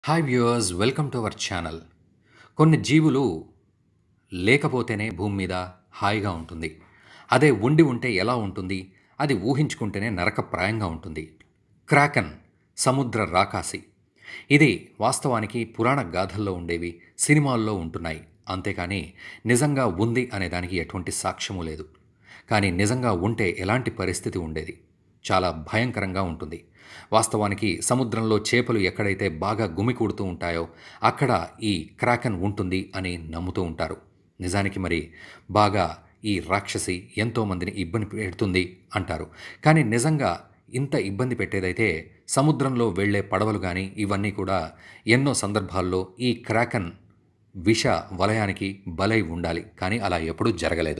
hi viewers welcome to our channel కొన్ని జీవులు లేకపోతేనే భూమి మీద హాయిగా ఉంటుంది అదే ఉండి ఉంటే ఎలా ఉంటుంది అది ఊహించుకుంటేనే నరకప్రాయంగా ఉంటుంది క్రాకన్ సముద్ర రాకాసి ఇది వాస్తవానికి పురాణ గాథల్లో ఉండేవి సినిమాల్లో ఉంటున్నాయి అంతేకాని నిజంగా ఉంది అనే దానికి ఎటువంటి సాక్ష్యము లేదు కానీ నిజంగా ఉంటే ఎలాంటి పరిస్థితి ఉండేది చాలా భయంకరంగా ఉంటుంది వాస్తవానికి సముద్రంలో చేపలు ఎక్కడైతే బాగా గుమికూడుతూ ఉంటాయో అక్కడ ఈ క్రాకన్ ఉంటుంది అని నమ్ముతూ ఉంటారు నిజానికి మరి బాగా ఈ రాక్షసి ఎంతోమందిని ఇబ్బంది పెడుతుంది అంటారు కానీ నిజంగా ఇంత ఇబ్బంది పెట్టేదైతే సముద్రంలో వెళ్ళే పడవలు కానీ ఇవన్నీ కూడా ఎన్నో సందర్భాల్లో ఈ క్రాకన్ విష వలయానికి బలై ఉండాలి కానీ అలా ఎప్పుడూ జరగలేదు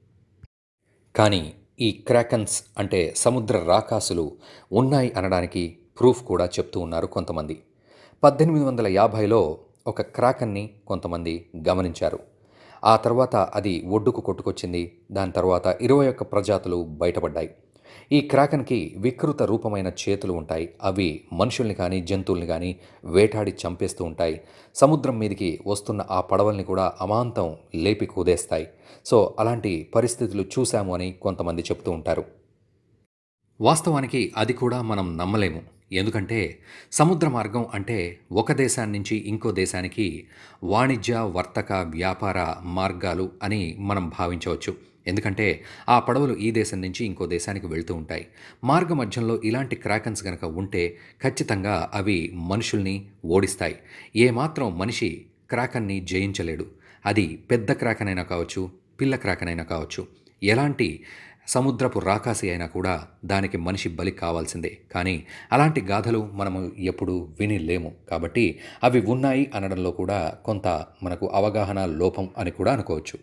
కానీ ఈ క్రాకన్స్ అంటే సముద్ర రాకాసులు ఉన్నాయి అనడానికి ప్రూఫ్ కూడా చెప్తూ ఉన్నారు కొంతమంది పద్దెనిమిది వందల యాభైలో ఒక క్రాకన్ని కొంతమంది గమనించారు ఆ తర్వాత అది ఒడ్డుకు కొట్టుకొచ్చింది దాని తర్వాత ఇరవై ఒక్క ప్రజాతులు బయటపడ్డాయి ఈ క్రాకన్కి వికృత రూపమైన చేతులు ఉంటాయి అవి మనుషుల్ని కానీ జంతువుల్ని కానీ వేటాడి చంపేస్తూ ఉంటాయి సముద్రం మీదికి వస్తున్న ఆ పడవల్ని కూడా అమాంతం లేపి కుదేస్తాయి సో అలాంటి పరిస్థితులు చూశాము అని కొంతమంది చెప్తూ ఉంటారు వాస్తవానికి అది కూడా మనం నమ్మలేము ఎందుకంటే సముద్ర మార్గం అంటే ఒక దేశాన్ని నుంచి ఇంకో దేశానికి వాణిజ్య వర్తక వ్యాపార మార్గాలు అని మనం భావించవచ్చు ఎందుకంటే ఆ పడవలు ఈ దేశం నుంచి ఇంకో దేశానికి వెళ్తూ ఉంటాయి మార్గ మధ్యంలో ఇలాంటి క్రాకన్స్ కనుక ఉంటే ఖచ్చితంగా అవి మనుషుల్ని ఓడిస్తాయి ఏమాత్రం మనిషి క్రాకన్ని జయించలేడు అది పెద్ద క్రాకన్ అయినా కావచ్చు పిల్ల క్రాకన్ అయినా కావచ్చు ఎలాంటి సముద్రపు రాకాసి అయినా కూడా దానికి మనిషి బలి కావాల్సిందే కానీ అలాంటి గాథలు మనము ఎప్పుడు విని లేము కాబట్టి అవి ఉన్నాయి అనడంలో కూడా కొంత మనకు అవగాహన లోపం అని కూడా అనుకోవచ్చు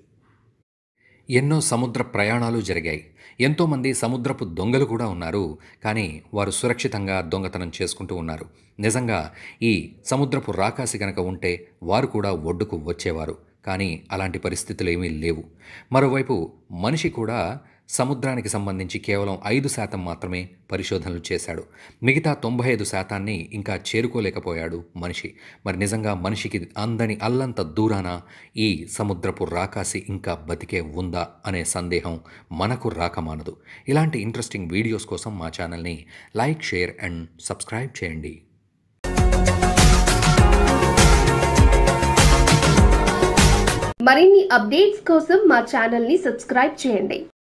ఎన్నో సముద్ర ప్రయాణాలు జరిగాయి ఎంతోమంది సముద్రపు దొంగలు కూడా ఉన్నారు కానీ వారు సురక్షితంగా దొంగతనం చేసుకుంటూ ఉన్నారు నిజంగా ఈ సముద్రపు రాకాసి కనుక ఉంటే వారు కూడా ఒడ్డుకు వచ్చేవారు కానీ అలాంటి పరిస్థితులు ఏమీ లేవు మరోవైపు మనిషి కూడా సముద్రానికి సంబంధించి కేవలం ఐదు శాతం మాత్రమే పరిశోధనలు చేశాడు మిగతా తొంభై ఐదు శాతాన్ని ఇంకా చేరుకోలేకపోయాడు మనిషి మరి నిజంగా మనిషికి అందని అల్లంత దూరాన ఈ సముద్రపు రాకాసి ఇంకా బతికే ఉందా అనే సందేహం మనకు రాకమానదు ఇలాంటి ఇంట్రెస్టింగ్ వీడియోస్ కోసం మా ఛానల్ని లైక్ షేర్ అండ్ సబ్స్క్రైబ్ చేయండి మరిన్ని అప్డేట్స్ కోసం మా ఛానల్ని సబ్స్క్రైబ్ చేయండి